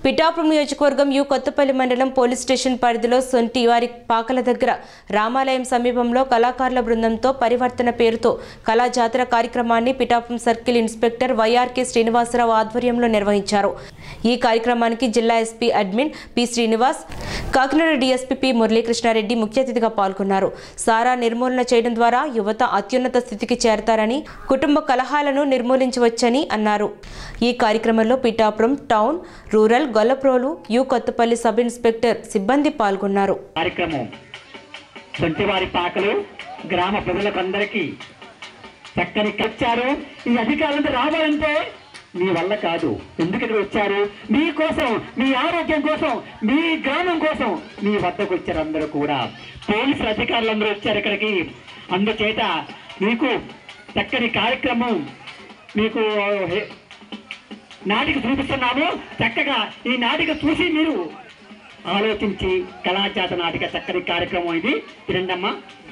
పిఠాపురం నియోజకవర్గం యు కొత్తపల్లి మండలం police station పరిధిలో సొంటి వారి పాకల దగ్గర రామాలయం సమీపంలో కళాకారుల బృందంతో పరివర్తన పేరుతో కళా జాతర కార్యక్రమాన్ని Pithapuram circle inspector YRK Srinivasarao ఆధ్వర్యంలో నిర్వహించారు ఈ కార్యక్రమానికి జిల్లా SP admin P Srinivas Kakinada DSP P Muralikrishnareddy ముఖ్య అతిథిగా పాల్గొన్నారు సారా నిర్మూలన చేయడం ద్వారా యువత అత్యున్నత స్థితికి చేరతారని కుటుంబ కలహాలను నిర్మూలించవచ్చని అన్నారు ఈ కార్యక్రమంలో Pithapuram town rural Gollaprolu U Kothapalli sub inspector సిబ్బంది పాల్గొన్నారు కార్యక్రమం సొంటివారి పాకలు గ్రామ ప్రజలకందరికీ చక్కని వచ్చారు ఈ అధికారులంతా రావాలంటే మీ వల్ల కాదు ఎందుకు ఇక్కడ వచ్చారు మీ కోసం మీ ఆరోగ్యం కోసం మీ గ్రామం కోసం మీ వద్దకు వచ్చారు అందరూ కూడా పోలీసులు అధికారులు అందరూ వచ్చారు ఇక్కడికి అందుచేత మీకు చక్కని కార్యక్రమం మీకు హే- నాటిక చూపిస్తున్నాము చక్కగా ఈ నాటిక చూసి మీరు ఆలోచించి కళాజాత నాటిక చక్కని కార్యక్రమం ఇది తిరండమ్మా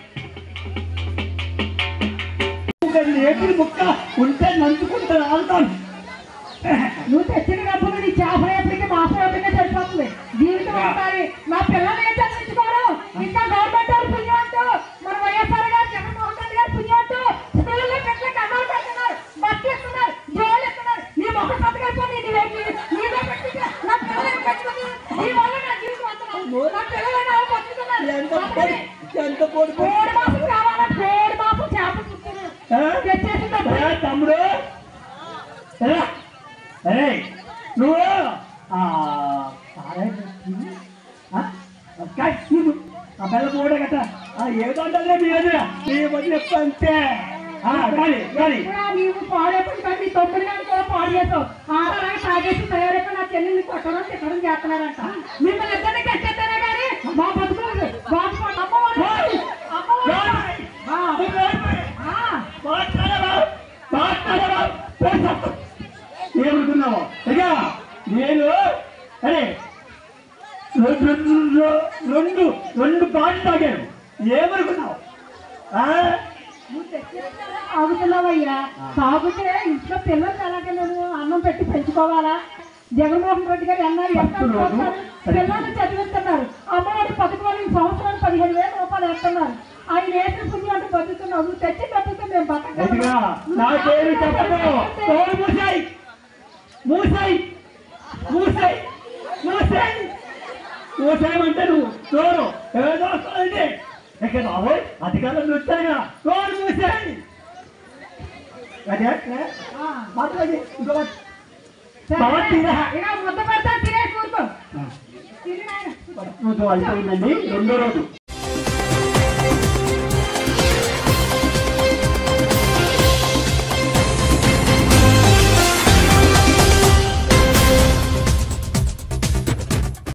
ఏపిడి ముక్క ఉంటే నంచుకుంటే ఆగుతాను నువ్వు తెచ్చిన డబ్బులు నీ చేపల ఎప్పటికీ మాసం ఎప్పటికీ సరిపోతుంది జీవితం ఒకసారి నా పిల్లల్ని ఏం చదివించుకోరు ఇంకా గవర్నమెంట్ వారు పుణ్యవంతు మన వైఎస్ఆర్ గారు జగన్మోహన్ రెడ్డి గారు పుణ్యవంతు స్కూల్లో పిల్లలకి అన్నాలు పెడుతున్నారు బస్సు ఇస్తున్నారు జోలు ఇస్తున్నారు నీ మొక్క సతకైపోయి నీ నీలో పెట్టి నా పిల్లలు పెట్టుకుని నీ వల్ల నా జీవితం వస్తున్నాను నా పిల్లలైనా బతుకుతున్నారు ఎంత పొడి ఎంత పొడి కోడి మాసం కావాలా కోడి మాసం చేపలు చూస్తున్నారు తెచ్చేసి డబ్బులు ఏ తమ్ముడు ఏ, అరే నువ్వు ఆ, సారాయి తెచ్చి, ఆ, వంకాయ తిను. ఆ బెల్ల కూడా గట్ట ఆ, ఏదో అంటే మీ ఎదురు నీ బదులు ఎక్కువ అంతే ఆ, కానీ కానీ కూడా నీవు పాడైపోయి కానీ నీ తొమ్మిది గంటలు కూడా పాడు చేసావు ఆడలాగా తాగేసి తయారైపోయి నా చెల్లిని కొట్టడం తిట్టడం చేస్తున్నారంట మిమ్మల్ని ఇద్దరిని కట్టేస్తేనే కానీ మా బతుకులు బాగుపడ అమ్మవారు అమ్మవారు ఆ, ఆ, మాట్లాడరా మాట్లాడరా ఏమనుకున్నావు ఇక నేను అరే రెండు రెండు రెండు రెండు బాటలు తాగాను ఏమనుకున్నావు ఆ? నువ్వు తెచ్చినట్టు తాగుతున్నావయ్యా తాగితే ఇంట్లో పిల్లలు ఎలాగే నేను అన్నం పెట్టి పెంచుకోవాలా జగన్మోహన్ రెడ్డి గారు అన్నారు ఎంత అనుకుంటున్నారు? పిల్లల్ని చదివిస్తున్నారు అమ్మఒడి పథకం వల్ల ఈ సంవత్సరానికి పదిహేడు వేల రూపాయలు వేస్తున్నారు ఆయన వేసిన పుణ్యం అంటే బతుకుతున్నావు నువ్వు తెచ్చి డబ్బులతో మేము గట్టిగా నా పేరు చెప్పకు తోడు మూసాయి మూసాయి మూసాయి మూసాయి మూసాయమంటే నువ్వు తోడు ఏదో వస్తుందండి ఇక బాబోయ్ అధికారులు వచ్చారు కదా తోడు మూసాయి అదే మాట్లాడి ఇంకో మాట. పవన్ తీరా. ఇలా ముద్ద పెడతా తినేసి ఊరుకో తిని నాయన నువ్వు అయిపోయిందండి రెండో రోజు